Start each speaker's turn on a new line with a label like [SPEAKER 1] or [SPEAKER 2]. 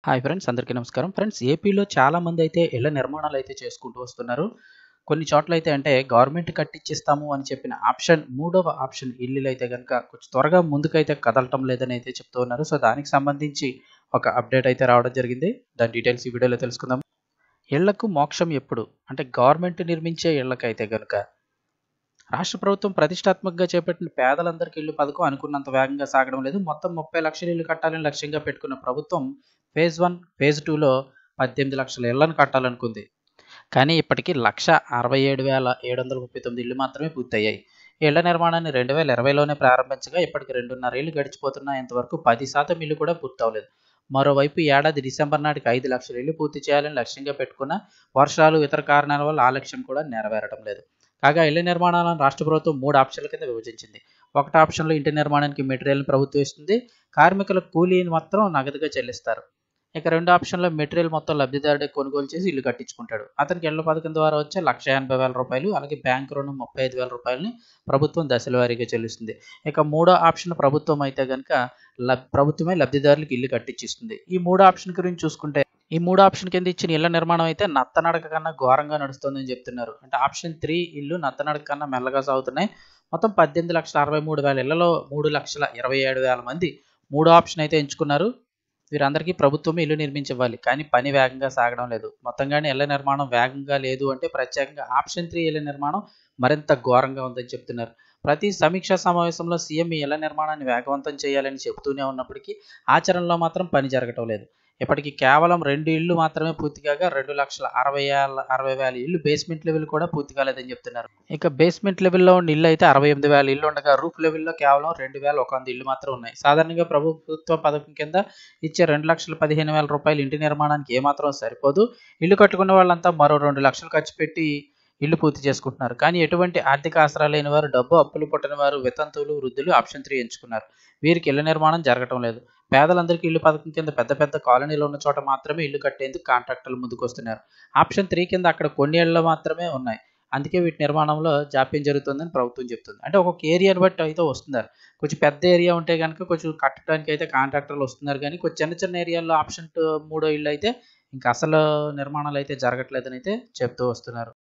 [SPEAKER 1] hi friends అందరికీ నమస్కారం friends ఏపీలో చాలా మంది అయితే ఇళ్ల నిర్మాణాలు అయితే చేసుకుంటూ వస్తున్నారు కొన్ని చోట్ల అయితే అంటే గవర్నమెంట్ కట్టించిస్తాము అని చెప్పిన ఆప్షన్ మూడవ ఆప్షన్ ఇల్లులు అయితే కనుక కొంచెం త్వరగా ముందుకైతే కదలటం లేదని అయితే చెప్తూ ఉన్నారు సో దానికి సంబంధించి ఒక అప్డేట్ అయితే రావడం జరిగింది దాని డీటెయిల్స్ ఈ వీడియోలో తెలుసుకుందాం ఇళ్లకు మోక్షం ఎప్పుడు అంటే గవర్నమెంట్ నిర్మించే ఇళ్లకైతే కనుక రాష్ట్ర ప్రభుత్వం ప్రతిష్టాత్మకంగా చేపట్టిన పేదలందరికీ ఇల్లు పథకం అనుకున్నంత వేగంగా సాగడం లేదు మొత్తం ముప్పై లక్షల ఇల్లు కట్టాలని లక్ష్యంగా పెట్టుకున్న ప్రభుత్వం ఫేజ్ వన్ ఫేజ్ టూలో పద్దెనిమిది లక్షల ఇళ్లను కట్టాలనుకుంది కానీ ఇప్పటికీ లక్ష అరవై ఏడు వేల ఏడు వందల ముప్పై తొమ్మిది ఇళ్ళు మాత్రమే పూర్తయ్యాయి ఈ ఇళ్ల నిర్మాణాన్ని రెండు వేల ఇరవైలోనే ప్రారంభించగా ఇప్పటికి రెండున్నర ఏళ్ళు గడిచిపోతున్నా ఇంతవరకు పది శాతం ఇల్లు కూడా పూర్తవలేదు మరోవైపు ఈ ఏడాది డిసెంబర్ నాటికి ఐదు లక్షల ఇల్లు పూర్తి చేయాలని లక్ష్యంగా పెట్టుకున్న వర్షాలు ఇతర కారణాల వల్ల ఆ లక్ష్యం కూడా నెరవేరడం లేదు కాగా ఇళ్ల నిర్మాణాలను రాష్ట్ర ప్రభుత్వం మూడు ఆప్షన్ల కింద విభజించింది ఒకటి ఆప్షన్లో ఇంటి నిర్మాణానికి మెటీరియల్ని ప్రభుత్వం ఇస్తుంది కార్మికుల కూలీని మాత్రం నగదుగా చెల్లిస్తారు ఇక రెండు ఆప్షన్లో మెటీరియల్ మొత్తం లబ్ధిదారుడే కొనుగోలు చేసి ఇల్లు కట్టించుకుంటాడు అతనికి ఇళ్ల పథకం ద్వారా వచ్చే లక్ష ఎనభై వేల రూపాయలు అలాగే బ్యాంక్ రుణం ముప్పై ఐదు వేల రూపాయలని ప్రభుత్వం దశల వారీగా చెల్లిస్తుంది ఇక మూడో ఆప్షన్ ప్రభుత్వం అయితే కనుక లబ్ ప్రభుత్వమే లబ్ధిదారులకు ఇల్లు కట్టించిస్తుంది ఈ మూడో ఆప్షన్ గురించి చూసుకుంటే ఈ మూడు ఆప్షన్ కింద ఇచ్చిన ఇళ్ల నిర్మాణం అయితే నత్తనడక కన్నా ఘోరంగా నడుస్తుందని చెప్తున్నారు అంటే ఆప్షన్ త్రీ ఇల్లు నత్తనడక కన్నా మెల్లగా సాగుతున్నాయి మొత్తం పద్దెనిమిది లక్షల అరవై మూడు వేల ఇళ్లలో మూడు లక్షల ఇరవై ఏడు వేల మంది మూడో ఆప్షన్ అయితే ఎంచుకున్నారు వీరందరికీ ప్రభుత్వం ఇల్లు నిర్మించివ్వాలి కానీ పని వేగంగా సాగడం లేదు మొత్తంగానే ఇళ్ల నిర్మాణం వేగంగా లేదు అంటే ప్రత్యేకంగా ఆప్షన్ త్రీ ఇళ్ల నిర్మాణం మరింత ఘోరంగా ఉందని చెప్తున్నారు ప్రతి సమీక్షా సమావేశంలో సీఎం ఈ ఇళ్ల నిర్మాణాన్ని వేగవంతం చేయాలని చెబుతూనే ఉన్నప్పటికీ ఆచరణలో మాత్రం పని జరగటం లేదు ఇప్పటికి కేవలం రెండు ఇళ్లు మాత్రమే పూర్తి కాగా రెండు లక్షల అరవై వేల అరవై వేల ఇల్లు బేస్మెంట్ లెవెల్ కూడా పూర్తి కాలేదని చెప్తున్నారు ఇక బేస్మెంట్ లెవెల్లో ఉన్న ఇల్లు అయితే అరవై ఎనిమిది వేల ఇల్లు ఉండగా రూఫ్ లెవెల్లో కేవలం రెండు వేల ఒక వంద ఇల్లు మాత్రం ఉన్నాయి సాధారణంగా ప్రభుత్వ పథకం కింద ఇచ్చే రెండు లక్షల పదిహేను వేల రూపాయలు ఇంటి నిర్మాణానికి ఏమాత్రం సరిపోదు ఇల్లు కట్టుకున్న వాళ్ళంతా మరో రెండు లక్షలు ఖర్చు పెట్టి ఇల్లు పూర్తి చేసుకుంటున్నారు కానీ ఎటువంటి ఆర్థిక ఆసరా లేని వారు డబ్బు అప్పులు పుట్టిన వారు వితంతువులు వృద్ధులు ఆప్షన్ త్రీ ఎంచుకున్నారు వీరికి ఇళ్ల నిర్మాణం జరగటం లేదు పేదలందరికీ ఇల్లు పథకం కింద పెద్ద పెద్ద కాలనీలు ఉన్న చోట మాత్రమే ఇల్లు కట్టేందుకు కాంట్రాక్టర్లు ముందుకు వస్తున్నారు ఆప్షన్ త్రీ కింద అక్కడ కొన్ని ఇళ్ళు మాత్రమే ఉన్నాయి అందుకే వీటి నిర్మాణంలో జాప్యం జరుగుతుందని ప్రభుత్వం చెప్తుంది అంటే ఒక్కొక్క ఏరియాని బట్టి అయితే వస్తున్నారు కొంచెం పెద్ద ఏరియా ఉంటే కనుక కొంచెం కట్టడానికి అయితే కాంట్రాక్టర్లు వస్తున్నారు కానీ కొంచెం చిన్న చిన్న ఏరియాల్లో ఆప్షన్ మూడో ఇల్లు అయితే ఇంకా అసలు నిర్మాణాలు అయితే జరగట్లేదని అయితే చెప్తూ వస్తున్నారు